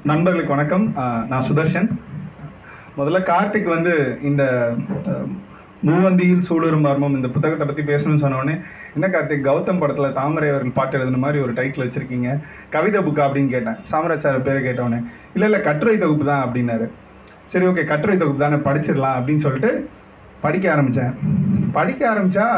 நண்பர்களுக்கு வணக்கம் ஆஹ் நான் சுதர்ஷன் முதல்ல கார்த்திக் வந்து இந்த ஆஹ், மூவந்தியில் சூடுறும் மர்மம் இந்த புத்தகத்தை பற்றி பேசணும்னு சொன்ன உடனே என்ன கார்த்திக் கௌதம் படத்தில் தாமரை அவர்கள் பாட்டு எழுதுன மாதிரி ஒரு டைட்டில் வச்சுருக்கீங்க கவிதை புக்கா அப்படின்னு கேட்டேன் சாமராஜ் சார் பேரை கேட்டவுடனே இல்லை இல்லை கட்டுரை தொகுப்பு தான் அப்படின்னாரு சரி ஓகே கட்டுரை தொகுப்பு தானே படிச்சிடலாம் அப்படின்னு சொல்லிட்டு படிக்க ஆரம்பித்தேன் படிக்க ஆரம்பித்தா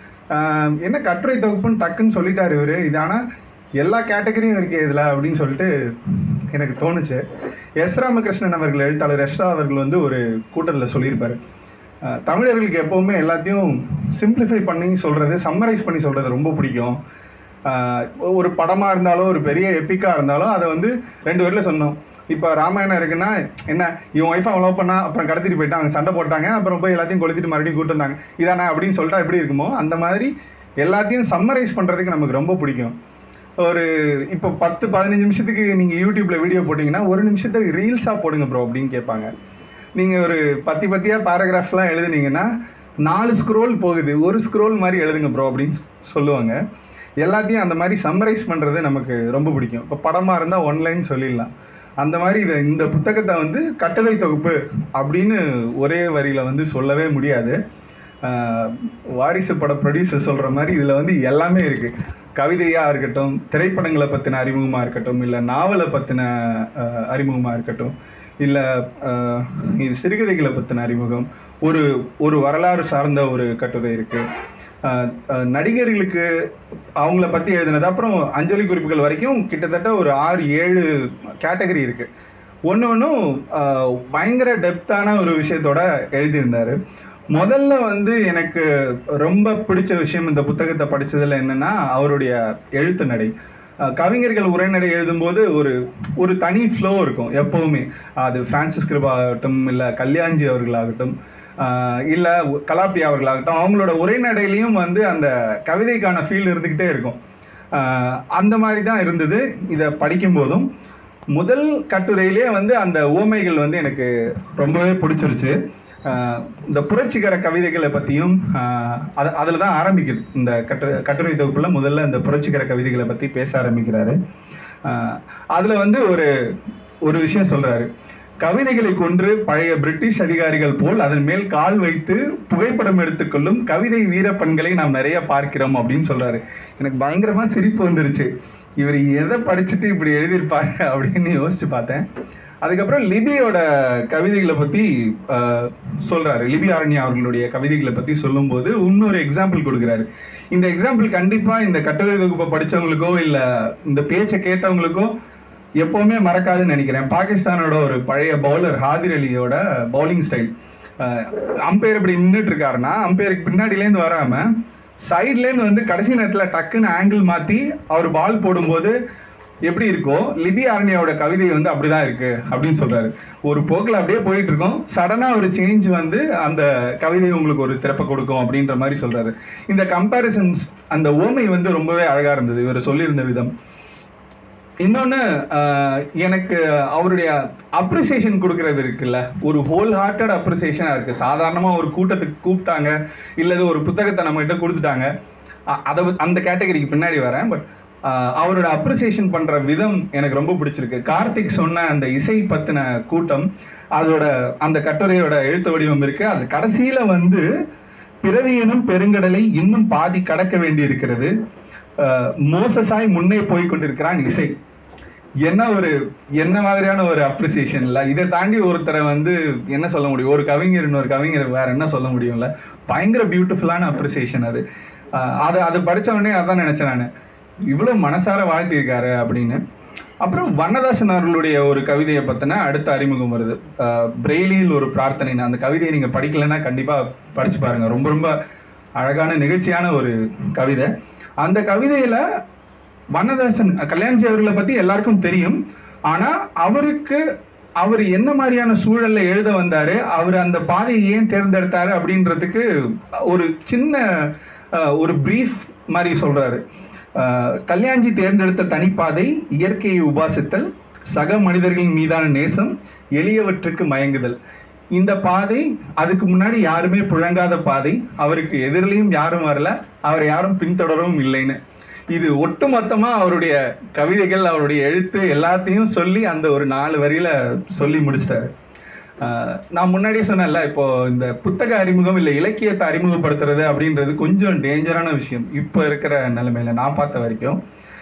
என்ன கட்டுரை தொகுப்புன்னு டக்குன்னு சொல்லிட்டாரு இவர் இது ஆனால் எல்லா கேட்டகரியும் இருக்கு இதில் அப்படின்னு சொல்லிட்டு எனக்கு தோணுச்சு எஸ் ராமகிருஷ்ணன் அவர்கள் எழுத்தாளர் எஸ்ரா அவர்கள் வந்து ஒரு கூட்டத்தில் சொல்லியிருப்பாரு அஹ், தமிழர்களுக்கு எப்போவுமே எல்லாத்தையும் சிம்பிளிஃபை பண்ணி சொல்கிறது சம்மரைஸ் பண்ணி சொல்கிறது ரொம்ப பிடிக்கும் அஹ், ஒரு படமாக இருந்தாலும் ஒரு பெரிய எப்பிக்காக இருந்தாலும் அதை வந்து ரெண்டு பேரில் சொன்னோம் இப்போ ராமாயணம் இருக்குன்னா என்ன இவன் ஒய்ஃபை லவ் பண்ணா அப்புறம் கடத்திட்டு போயிட்டாங்க அவங்க சண்டை போட்டாங்க அப்புறம் போய் எல்லாத்தையும் கொளுத்திட்டு மறுபடியும் கூட்டு வந்தாங்க இதானே அப்படின்னு சொல்லிட்டா எப்படி இருக்குமோ அந்த மாதிரி எல்லாத்தையும் சம்மரைஸ் பண்ணுறதுக்கு நமக்கு ரொம்ப பிடிக்கும் ஒரு இப்போ பத்து பதினஞ்சு நிமிஷத்துக்கு நீங்கள் யூடியூப்பில் வீடியோ போட்டிங்கன்னா ஒரு நிமிஷத்துக்கு ரீல்ஸாக போடுங்க ப்ரோ அப்படின்னு கேட்பாங்க நீங்கள் ஒரு பத்தி பத்தியாக பேராகிராஃப்லாம் எழுதுனீங்கன்னா நாலு ஸ்க்ரோல் போகுது ஒரு ஸ்க்ரோல் மாதிரி எழுதுங்க ப்ரோ அப்படின்னு சொல்லுவாங்க எல்லாத்தையும் அந்த மாதிரி சம்மரைஸ் பண்ணுறது நமக்கு ரொம்ப பிடிக்கும் இப்போ படமாக இருந்தால் ஒன்லைன் சொல்லிடலாம் அந்த மாதிரி இதை இந்த புத்தகத்தை வந்து கட்டளை தொகுப்பு அப்படின்னு ஒரே வரியில் வந்து சொல்லவே முடியாது ஆஹ் வாரிசு பட ப்ரொடியூசர் சொல்கிற மாதிரி இதில் வந்து எல்லாமே இருக்குது கவிதையாக இருக்கட்டும் திரைப்படங்களை பற்றின அறிமுகமாக இருக்கட்டும் இல்லை நாவலை பற்றின அறிமுகமாக இருக்கட்டும் இல்லை இது சிறுகதைகளை பற்றின அறிமுகம் ஒரு ஒரு வரலாறு சார்ந்த ஒரு கட்டுரை இருக்குது நடிகர்களுக்கு அவங்கள பற்றி எழுதினது அப்புறம் அஞ்சலி குறிப்புகள் வரைக்கும் கிட்டத்தட்ட ஒரு ஆறு ஏழு கேட்டகரி இருக்குது ஒன்று ஒன்றும் பயங்கர டெப்த்தான ஒரு விஷயத்தோட எழுதியிருந்தார் முதல்ல வந்து எனக்கு ரொம்ப பிடிச்ச விஷயம் இந்த புத்தகத்தை படிச்சதுல என்னன்னா அவருடைய எழுத்து நடை அஹ் கவிஞர்கள் உரைநடை எழுதும்போது ஒரு ஒரு தனி ஃப்ளோ இருக்கும் எப்போவுமே அது பிரான்சிஸ் கிருபா ஆகட்டும் இல்லை கல்யாண்ஜி அவர்களாகட்டும் இல்லை கலாப்பி அவர்களாகட்டும் அவங்களோட உரைநடையிலையும் வந்து அந்த கவிதைக்கான ஃபீல் இருந்துக்கிட்டே இருக்கும் அஹ் அந்த மாதிரி தான் இருந்தது இதை படிக்கும்போதும் முதல் கட்டுரையிலே வந்து அந்த ஓமைகள் வந்து எனக்கு ரொம்பவே பிடிச்சிருச்சு ஆஹ் இந்த புரட்சிகர கவிதைகளை பற்றியும் அது அதில் தான் ஆரம்பிக்குது இந்த கட்டு கட்டுரை தொகுப்புல முதல்ல இந்த புரட்சிகர கவிதைகளை பற்றி பேச ஆரம்பிக்கிறாரு அதில் வந்து ஒரு ஒரு விஷயம் சொல்கிறாரு கவிதைகளை கொன்று பழைய பிரிட்டிஷ் அதிகாரிகள் போல் அதன் மேல் கால் வைத்து புகைப்படம் எடுத்துக்கொள்ளும் கவிதை வீரப்பெண்களை நாம் நிறைய பார்க்கிறோம் அப்படின்னு சொல்றாரு எனக்கு பயங்கரமா சிரிப்பு வந்துருச்சு இவர் எதை படிச்சுட்டு இப்படி எழுதியிருப்பாரு அப்படின்னு யோசிச்சு பார்த்தேன் அதுக்கப்புறம் லிபியோட கவிதைகளை பற்றி சொல்கிறாரு லிபி ஆரண்யா அவர்களுடைய கவிதைகளை பற்றி சொல்லும்போது இன்னொரு எக்ஸாம்பிள் கொடுக்குறாரு இந்த எக்ஸாம்பிள் கண்டிப்பாக இந்த கட்டுரை தொகுப்பை படித்தவங்களுக்கோ இல்லை இந்த பேச்சை கேட்டவங்களுக்கோ எப்போவுமே மறக்காதுன்னு நினைக்கிறேன் பாகிஸ்தானோட ஒரு பழைய பவுலர் ஹாதிர் அலியோட பவுலிங் ஸ்டைல் அம்பையர் இப்படி நின்றுட்டு இருக்காருன்னா அம்பையருக்கு பின்னாடியிலேருந்து வராமல் சைட்லேருந்து வந்து கடைசி நேரத்தில் டக்குன்னு ஆங்கிள் மாற்றி அவர் பால் போடும்போது எப்படி இருக்கோ லிபி ஆரண்யாவோட கவிதை வந்து அப்படிதான் இருக்கு அப்படின்னு சொல்றாரு ஒரு போக்கில் அப்படியே போயிட்டு இருக்கோம் சடனா ஒரு சேஞ்ச் வந்து அந்த கவிதை உங்களுக்கு ஒரு திறப்பை கொடுக்கும் அப்படின்ற மாதிரி சொல்றாரு இந்த கம்பேரிசன்ஸ் அந்த ஓமை வந்து ரொம்பவே அழகா இருந்தது இவர் சொல்லியிருந்த விதம் இன்னொன்று எனக்கு அவருடைய அப்ரிசியேஷன் கொடுக்கறது இருக்குல்ல ஒரு ஹோல் ஹார்ட்டட் அப்ரிசியேஷனாக இருக்குது சாதாரணமாக ஒரு கூட்டத்துக்கு கூப்பிட்டாங்க இல்லது ஒரு புத்தகத்தை நம்மகிட்ட கொடுத்துட்டாங்க அ- அதை வந்து- அந்த கேட்டகரிக்கு பின்னாடி வரேன் பட் அவரோட அப்ரிசியேஷன் பண்ணுற விதம் எனக்கு ரொம்ப பிடிச்சிருக்கு கார்த்திக் சொன்ன அந்த இசை பற்றின கூட்டம் அதோட அந்த கட்டுரையோட எழுத்து வடிவம் இருக்குது அது கடைசியில் வந்து பிறவியனும் பெருங்கடலை இன்னும் பாதி கடக்க வேண்டி இருக்கிறது அஹ், மோசஸாய் முன்னே போய் கொண்டிருக்கிறான் இசை என்ன ஒரு என்ன மாதிரியான ஒரு அப்ரிசியேஷன் இல்லை இதை தாண்டி ஒருத்தரை வந்து என்ன சொல்ல முடியும் ஒரு கவிஞர் இன்னொரு கவிஞர் வேற என்ன சொல்ல முடியும்ல பயங்கர பியூட்டிஃபுல்லான அப்ரிசியேஷன் அது அஹ், அது அது படிச்ச உடனே அதான் நினைச்சேன் நான் இவ்வளோ மனசார வாழ்த்தியிருக்காரு அப்படின்னு அப்புறம் வண்ணதாசன் அவர்களுடைய ஒரு கவிதையை பற்றின அடுத்த அறிமுகம் வருது அஹ், பிரெய்லியில் ஒரு பிரார்த்தனை அந்த கவிதையை நீங்கள் படிக்கலைன்னா கண்டிப்பாக படிச்சு பாருங்க ரொம்ப ரொம்ப அழகான நிகழ்ச்சியான ஒரு கவிதை அந்த கவிதையில் வண்ணதாசன் கல்யாண்ஜி அவர்களை பற்றி எல்லாருக்கும் தெரியும் ஆனால் அவருக்கு அவர் என்ன மாதிரியான சூழல்ல எழுத வந்தாரு அவர் அந்த பாதையை ஏன் தேர்ந்தெடுத்தாரு அப்படின்றதுக்கு ஒரு சின்ன அஹ், ஒரு பிரீஃப் மாதிரி சொல்றாரு அஹ், கல்யாண்ஜி தேர்ந்தெடுத்த தனிப்பாதை இயற்கையை உபாசித்தல் சக மனிதர்களின் மீதான நேசம் எளியவற்றுக்கு மயங்குதல் இந்த பாதை அதுக்கு முன்னாடி யாருமே புழங்காத பாதை அவருக்கு எதிரிலையும் யாரும் வரல அவரை யாரும் பின்தொடரவும் இல்லைன்னு இது ஒட்டுமொத்தமா அவருடைய கவிதைகள் அவருடைய எழுத்து எல்லாத்தையும் சொல்லி அந்த ஒரு நாலு வரியில சொல்லி முடிச்சிட்டாரு ஆஹ் நான் முன்னாடியே சொன்னேன்ல இப்போ இந்த புத்தக அறிமுகம் இல்லை இலக்கியத்தை அறிமுகப்படுத்துறது அப்படின்றது கொஞ்சம் டேஞ்சரான விஷயம் இப்போ இருக்கிற நிலைமையில நான் பார்த்த வரைக்கும்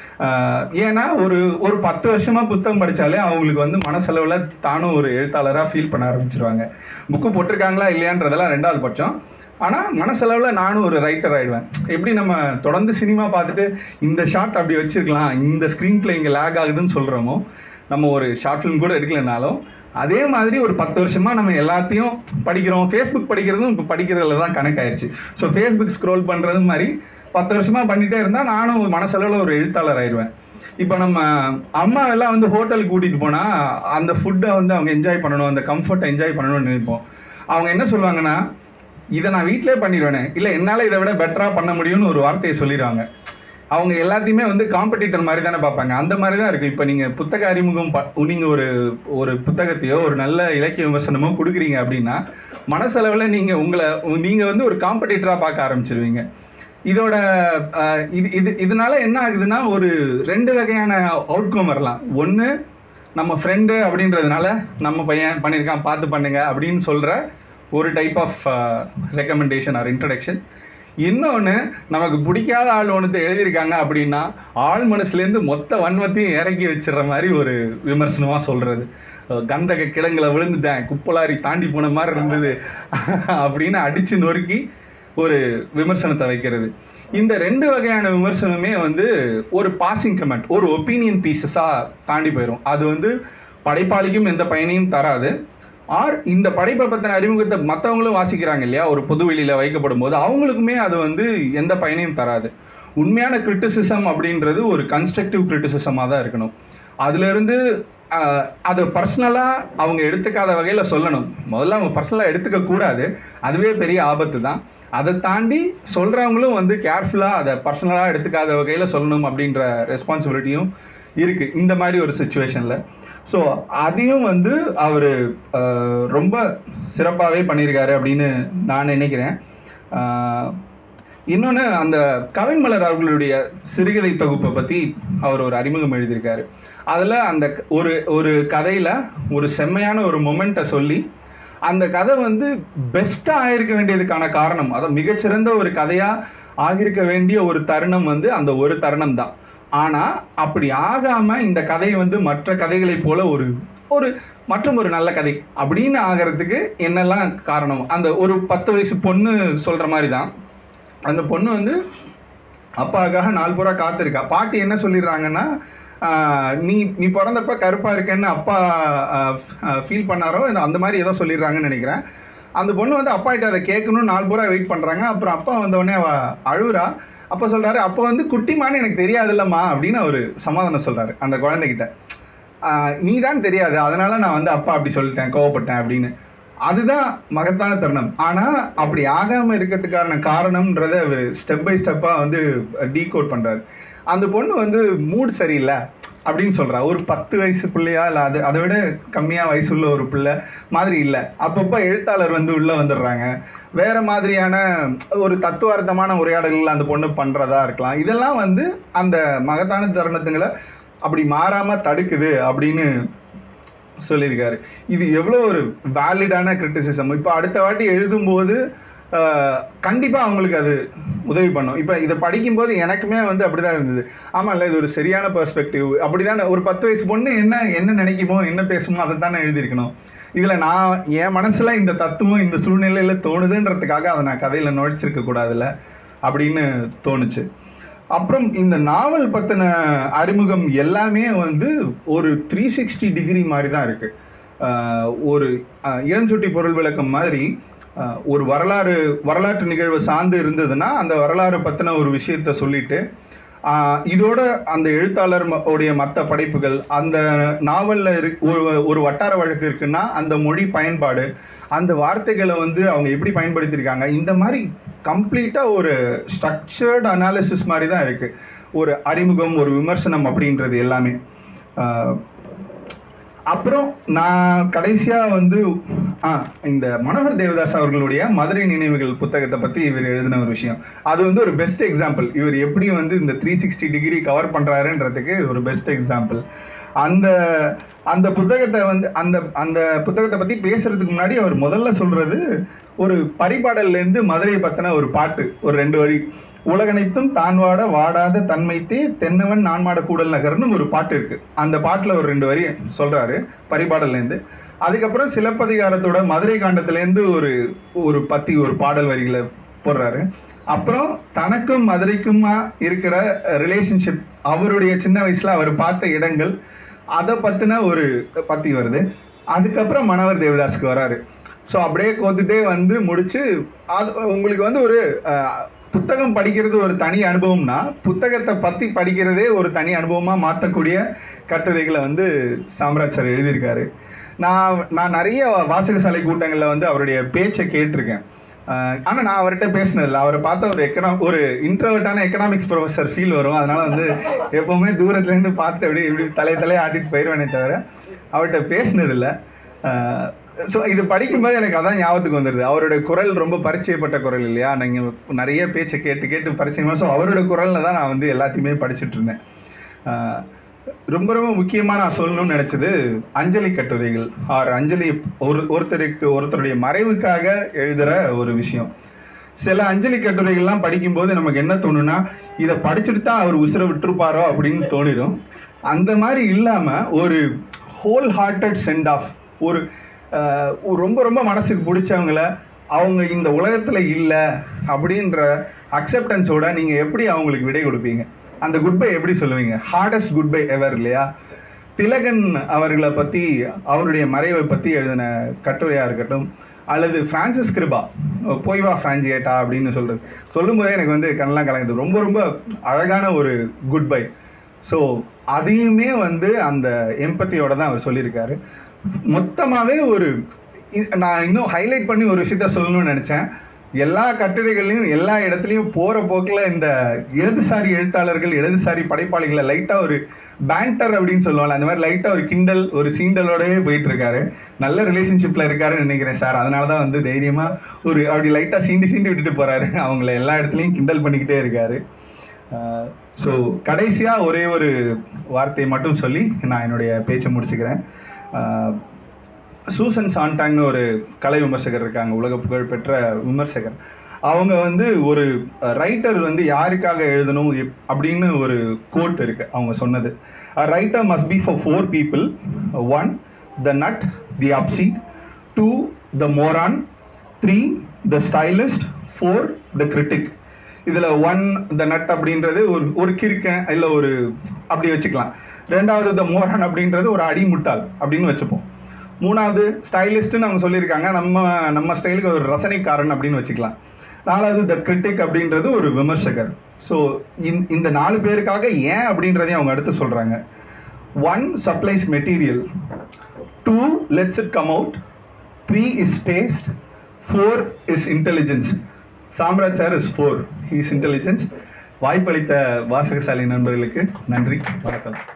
ஆஹ் ஏன்னா ஒரு ஒரு பத்து வருஷமா புத்தகம் படிச்சாலே அவங்களுக்கு வந்து மனசளவுல தானும் ஒரு எழுத்தாளராக ஃபீல் பண்ண ஆரம்பிச்சிருவாங்க புக்கு போட்டிருக்காங்களா இல்லையான்றதெல்லாம் ரெண்டாவது பட்சம் ஆனால் மனசளவில் நானும் ஒரு ரைட்டர் ஆயிடுவேன் எப்படி நம்ம தொடர்ந்து சினிமா பார்த்துட்டு இந்த ஷாட் அப்படி வச்சிருக்கலாம் இந்த ஸ்க்ரீன் பிளே இங்கே லேக் ஆகுதுன்னு சொல்கிறோமோ நம்ம ஒரு ஷார்ட் ஃபிலிம் கூட எடுக்கலைனாலும் அதே மாதிரி ஒரு பத்து வருஷமா நம்ம எல்லாத்தையும் படிக்கிறோம் ஃபேஸ்புக் படிக்கிறதும் இப்போ படிக்கிறதுல தான் கணக்காயிருச்சு ஸோ ஃபேஸ்புக் ஸ்க்ரோல் பண்ணுறது மாதிரி பத்து வருஷமா பண்ணிட்டே இருந்தால் நானும் மனசளவில் ஒரு எழுத்தாளர் ஆயிடுவேன் இப்போ நம்ம அம்மா எல்லாம் வந்து ஹோட்டலுக்கு கூட்டிகிட்டு போனால் அந்த ஃபுட்டை வந்து அவங்க என்ஜாய் பண்ணணும் அந்த கம்ஃபர்ட்டை என்ஜாய் பண்ணணும்னு நினைப்போம் அவங்க என்ன சொல்லுவாங்கன்னா இதை நான் வீட்டிலே பண்ணிடுவேனே இல்லை என்னால் இதை விட பெட்டராக பண்ண முடியும்னு ஒரு வார்த்தையை சொல்லிடுவாங்க அவங்க எல்லாத்தையுமே வந்து காம்படிட்டர் மாதிரி தானே பார்ப்பாங்க அந்த மாதிரி தான் இருக்குது இப்போ நீங்கள் புத்தக அறிமுகம் ப நீங்கள் ஒரு ஒரு புத்தகத்தையோ ஒரு நல்ல இலக்கிய விமர்சனமோ கொடுக்குறீங்க அப்படின்னா மனசளவில் நீங்கள் உங்களை நீங்கள் வந்து ஒரு காம்படிட்டராக பார்க்க ஆரம்பிச்சிருவீங்க இதோட அஹ், இது இது இதனால என்ன ஆகுதுன்னா ஒரு ரெண்டு வகையான அவுட்கம் வரலாம் ஒன்று நம்ம ஃப்ரெண்டு அப்படின்றதுனால நம்ம பையன் பண்ணியிருக்கான் பார்த்து பண்ணுங்க அப்படின்னு சொல்கிற ஒரு type of recommendation or introduction இன்னொன்று நமக்கு பிடிக்காத ஆள் ஒன்று எழுதியிருக்காங்க அப்படின்னா ஆள் மனசுலேருந்து மொத்த வன்மத்தையும் இறக்கி வச்சிடுற மாதிரி ஒரு விமர்சனமாக சொல்கிறது கந்தக கிழங்குல விழுந்துட்டேன் குப்பலாரி தாண்டி போன மாதிரி இருந்தது அப்படின்னு அடித்து நொறுக்கி ஒரு விமர்சனத்தை வைக்கிறது இந்த ரெண்டு வகையான விமர்சனமே வந்து ஒரு பாசிங் கமெண்ட் ஒரு ஒப்பீனியன் பீசஸாக தாண்டி போயிடும் அது வந்து படைப்பாளிக்கும் எந்த பயனையும் தராது ஆர் இந்த படைப்பை பற்றின அறிமுகத்தை மற்றவங்களும் வாசிக்கிறாங்க இல்லையா ஒரு பொது வெளியில் வைக்கப்படும் போது அவங்களுக்குமே அது வந்து எந்த பயனையும் தராது உண்மையான கிரிட்டிசிசம் அப்படின்றது ஒரு கன்ஸ்ட்ரக்டிவ் கிரிட்டிசிசமாக தான் இருக்கணும் அதுலேருந்து அதை பர்சனலாக அவங்க எடுத்துக்காத வகையில் சொல்லணும் முதல்ல அவங்க பர்சனலாக எடுத்துக்க கூடாது அதுவே பெரிய ஆபத்து தான் அதை தாண்டி சொல்கிறவங்களும் வந்து கேர்ஃபுல்லாக அதை பர்சனலாக எடுத்துக்காத வகையில் சொல்லணும் அப்படின்ற ரெஸ்பான்சிபிலிட்டியும் இருக்குது இந்த மாதிரி ஒரு சுச்சுவேஷனில் ஸோ அதையும் வந்து அவர் ரொம்ப சிறப்பாகவே பண்ணியிருக்காரு அப்படின்னு நான் நினைக்கிறேன் இன்னொன்று அந்த கவின்மலர் அவர்களுடைய சிறுகதை தொகுப்பை பற்றி அவர் ஒரு அறிமுகம் எழுதியிருக்காரு அதில் அந்த க- ஒரு ஒரு கதையில் ஒரு செம்மையான ஒரு மொமெண்ட்டை சொல்லி அந்த கதை வந்து பெஸ்ட்டாக ஆயிருக்க வேண்டியதுக்கான காரணம் அதான் மிகச்சிறந்த ஒரு கதையாக ஆகியிருக்க வேண்டிய ஒரு தருணம் வந்து அந்த ஒரு தருணம் தான் ஆனால் அப்படி ஆகாமல் இந்த கதை வந்து மற்ற கதைகளைப் போல ஒரு ஒரு மற்றும் ஒரு நல்ல கதை அப்படின்னு ஆகிறதுக்கு என்னெல்லாம் காரணம் அந்த ஒரு பத்து வயசு பொண்ணு சொல்கிற மாதிரி தான் அந்த பொண்ணு வந்து அப்பாவுக்காக நாள் பூரா காத்திருக்கா பாட்டி என்ன சொல்லிடுறாங்கன்னா ஆஹ், நீ நீ பிறந்தப்ப கருப்பாக இருக்கேன்னு அப்பா ஃபீல் பண்ணாரோ இந்த- அந்த மாதிரி ஏதோ சொல்லிடுறாங்கன்னு நினைக்கிறேன் அந்த பொண்ணு வந்து அப்பாகிட்ட அதை கேட்கணும்னு நாள் பூரா வெயிட் பண்ணுறாங்க அப்புறம் அப்பா வந்தோடனே அவ அழுவுறா அப்போ சொல்கிறாரு அப்போ வந்து குட்டிமான்னு எனக்கு தெரியாதுல்லம்மா அப்படின்னு அவர் சமாதானம் சொல்கிறாரு அந்த குழந்தைகிட்ட நீ தான் தெரியாது அதனால நான் வந்து அப்பா அப்படி சொல்லிட்டேன் கோவப்பட்டேன் அப்படின்னு அதுதான் மகத்தான தருணம் ஆனால் அப்படி ஆகாமல் இருக்கிறதுக்கான காரணம்ன்றதை அவர் ஸ்டெப் பை ஸ்டெப்பாக வந்து டீகோட் பண்ணுறாரு அந்த பொண்ணு வந்து மூட் சரியில்லை அப்படின்னு சொல்கிறா ஒரு பத்து வயசு பிள்ளையா இல்லை அது அதை விட கம்மியாக வயசுள்ள ஒரு பிள்ளை மாதிரி இல்லை அப்பப்போ எழுத்தாளர் வந்து உள்ளே வந்துடுறாங்க வேற மாதிரியான ஒரு தத்துவார்த்தமான உரையாடல்கள் அந்த பொண்ணு பண்ணுறதா இருக்கலாம் இதெல்லாம் வந்து அந்த மகத்தான தருணத்துங்களை அப்படி மாறாமல் தடுக்குது அப்படின்னு சொல்லியிருக்காரு இது எவ்வளோ ஒரு வேலிடான கிரிட்டிசிசம் இப்போ அடுத்த வாட்டி எழுதும்போது கண்டிப்பாக அவங்களுக்கு அது உதவி பண்ணும் இப்போ இதை படிக்கும்போது எனக்குமே வந்து அப்படி தான் இருந்தது ஆமாம் இல்லை இது ஒரு சரியான பெர்ஸ்பெக்டிவ் அப்படி தானே ஒரு பத்து வயசு பொண்ணு என்ன என்ன நினைக்குமோ என்ன பேசுமோ அதை தானே எழுதியிருக்கணும் இதில் நான் என் மனசில் இந்த தத்துவம் இந்த சூழ்நிலையில் தோணுதுன்றதுக்காக அதை நான் கதையில் நுழைச்சிருக்க கூடாதுல்ல அப்படின்னு தோணுச்சு அப்புறம் இந்த நாவல் பற்றின அறிமுகம் எல்லாமே வந்து ஒரு த்ரீ சிக்ஸ்டி டிகிரி மாதிரி தான் இருக்குது ஒரு ஆஹ், இளஞ்சுட்டி பொருள் விளக்கம் மாதிரி ஆஹ், ஒரு வரலாறு வரலாற்று நிகழ்வு சார்ந்து இருந்ததுன்னா அந்த வரலாறு பற்றின ஒரு விஷயத்த சொல்லிட்டு ஆஹ், இதோட அந்த எழுத்தாளர் ம- உடைய மற்ற படைப்புகள் அந்த நாவலில் இரு ஒரு ஒரு வட்டார வழக்கு இருக்குன்னா அந்த மொழி பயன்பாடு அந்த வார்த்தைகளை வந்து அவங்க எப்படி பயன்படுத்தியிருக்காங்க இந்த மாதிரி கம்ப்ளீட்டாக ஒரு ஸ்ட்ரக்சர்டு அனாலிசிஸ் மாதிரி தான் இருக்குது ஒரு அறிமுகம் ஒரு விமர்சனம் அப்படின்றது எல்லாமே ஆஹ், அப்புறம் நான் கடைசியாக வந்து ஆ இந்த மனோகர் தேவதாஸ் அவர்களுடைய மதுரை நினைவுகள் புத்தகத்தை பற்றி இவர் எழுதின ஒரு விஷயம் அது வந்து ஒரு பெஸ்ட் எக்ஸாம்பிள் இவர் எப்படி வந்து இந்த த்ரீ சிக்ஸ்டி டிகிரி கவர் பண்ணுறாருன்றதுக்கு ஒரு பெஸ்ட் எக்ஸாம்பிள் அந்த அந்த புத்தகத்தை வந்து அந்த அந்த புத்தகத்தை பற்றி பேசுறதுக்கு முன்னாடி அவர் முதல்ல சொல்றது ஒரு பரிபாடல்லேருந்து மதுரை பற்றின ஒரு பாட்டு ஒரு ரெண்டு வரி உலகனைத்தும் தான் வாட வாடாத தன்மைத்தே தென்னவன் நான்மாட கூடல் நகர்னு ஒரு பாட்டு இருக்கு அந்த பாட்டில் ஒரு ரெண்டு வரி சொல்றாரு பரிபாடல்லேருந்து அதுக்கப்புறம் சிலப்பதிகாரத்தோட மதுரை காண்டத்துலேருந்து ஒரு ஒரு பத்தி ஒரு பாடல் வரிகளை போடுறாரு அப்புறம் தனக்கும் மதுரைக்குமா இருக்கிற ரிலேஷன்ஷிப் அவருடைய சின்ன வயசுல அவர் பார்த்த இடங்கள் அதை பற்றின ஒரு பத்தி வருது அதுக்கப்புறம் மணவர் தேவதாஸ்க்கு வராரு ஸோ அப்படியே கோத்துட்டே வந்து முடிச்சு அது உங்களுக்கு வந்து ஒரு அஹ், புத்தகம் படிக்கிறது ஒரு தனி அனுபவம்னா புத்தகத்தை பற்றி படிக்கிறதே ஒரு தனி அனுபவமாக மாற்றக்கூடிய கட்டுரைகளை வந்து சாம்ராஜ் சார் எழுதியிருக்காரு நான் நான் நிறைய வாசகசாலை கூட்டங்களில் வந்து அவருடைய பேச்சை கேட்டிருக்கேன் ஆனால் நான் அவர்கிட்ட பேசினதில்ல அவரை பார்த்த ஒரு எக்கனா ஒரு இன்ட்ரவர்ட்டான எக்கனாமிக்ஸ் ப்ரொஃபஸர் ஃபீல் வரும் அதனால வந்து எப்போவுமே தூரத்துலேருந்து பார்த்துட்டு அப்படியே இப்படி தலை தலையை ஆட்டிட்டு போயிடுவேனே தவிர அவர்கிட்ட பேசினதில்லை ஸோ இது படிக்கும்போது எனக்கு அதான் ஞாபகத்துக்கு வந்துடுது அவரோட குரல் ரொம்ப பரிச்சயப்பட்ட குரல் இல்லையா நீங்கள் நிறைய பேச்சை கேட்டு கேட்டு பரிச்சயமா ஸோ அவரோட குரலில் தான் நான் வந்து எல்லாத்தையுமே படிச்சுட்டு இருந்தேன் ஆஹ் ரொம்ப ரொம்ப முக்கியமாக நான் சொல்லணும்னு நினச்சது அஞ்சலி கட்டுரைகள் ஆர் அஞ்சலி ஒரு ஒருத்தருக்கு ஒருத்தருடைய மறைவுக்காக எழுதுகிற ஒரு விஷயம் சில அஞ்சலி கட்டுரைகள்லாம் படிக்கும்போது நமக்கு என்ன தோணுன்னா இதை படிச்சுட்டு தான் அவர் உசுரை விட்டுருப்பாரோ அப்படின்னு தோணிடும் அந்த மாதிரி இல்லாமல் ஒரு ஹோல் ஹார்ட்டட் சென்ட் ஆஃப் ஒரு ஆஹ், ஒரு ரொம்ப ரொம்ப மனசுக்கு பிடிச்சவங்கள அவங்க இந்த உலகத்தில் இல்லை அப்படின்ற அக்செப்டன்ஸோட நீங்கள் எப்படி அவங்களுக்கு விடை கொடுப்பீங்க அந்த குட் பை எப்படி சொல்லுவீங்க ஹார்டஸ்ட் குட் பை எவர் இல்லையா திலகன் அவர்களை பற்றி அவருடைய மறைவை பற்றி எழுதின கட்டுரையாக இருக்கட்டும் அல்லது பிரான்சிஸ் கிருபா போய் வா பிரான்சியேட்டா அப்படின்னு சொல்கிறது சொல்லும்போதே எனக்கு வந்து கண்ணெல்லாம் கலங்குது ரொம்ப ரொம்ப அழகான ஒரு குட் பை ஸோ அதையுமே வந்து அந்த எம்பத்தியோட தான் அவர் சொல்லியிருக்காரு மொத்தமாகவே ஒரு இ- நான் இன்னும் ஹைலைட் பண்ணி ஒரு விஷயத்த சொல்லணும்னு நினச்சேன் எல்லா கட்டுரைகள்லையும் எல்லா இடத்துலையும் போகிற போக்கில் இந்த இடதுசாரி எழுத்தாளர்கள் இடதுசாரி படைப்பாளிகளை லைட்டாக ஒரு பேண்டர் அப்படின்னு சொல்லுவாங்க அந்த மாதிரி லைட்டாக ஒரு கிண்டல் ஒரு சீண்டலோடவே போயிட்டு இருக்காரு நல்ல ரிலேஷன்ஷிப்பில் இருக்காருன்னு நினைக்கிறேன் சார் அதனால தான் வந்து தைரியமாக ஒரு அப்படி லைட்டாக சீண்டி சீண்டி விட்டுட்டு போகிறாரு அவங்கள எல்லா இடத்துலையும் கிண்டல் பண்ணிக்கிட்டே இருக்காரு ஸோ கடைசியாக ஒரே ஒரு வார்த்தையை மட்டும் சொல்லி நான் என்னுடைய பேச்சை முடிச்சுக்கிறேன் ஆஹ் சூசன் சாண்டாங்னு ஒரு கலை விமர்சகர் இருக்காங்க உலக புகழ்பெற்ற விமர்சகர் அவங்க வந்து ஒரு ரைட்டர் வந்து யாருக்காக எழுதணும் எப்- அப்படின்னு ஒரு கோட் இருக்கு அவங்க சொன்னது writer must be for four people one the nut the obsessed two the moron three the stylist four the critic இதில் ஒன் த நட் அப்படின்றது ஒரு ஒரு கிறுக்கன் இல்லை ஒரு அப்படி வச்சுக்கலாம் ரெண்டாவது த மோரான் அப்படின்றது ஒரு அடிமுட்டாள் அப்படின்னு வச்சுப்போம் மூணாவது ஸ்டைலிஸ்ட்டுன்னு அவங்க சொல்லியிருக்காங்க நம்ம நம்ம ஸ்டைலுக்கு ஒரு ரசனைக்காரன் அப்படின்னு வச்சுக்கலாம் நாலாவது த கிரிட்டிக் அப்படின்றது ஒரு விமர்சகர் ஸோ இந்த நாலு பேருக்காக ஏன் அப்படின்றதையும் அவங்க அடுத்து சொல்கிறாங்க one supplies material two lets it come out three is taste four is intelligence Samraj sir is four is intelligence வாய்ப்பளித்த வாசகசாலை நண்பர்களுக்கு நன்றி வணக்கம்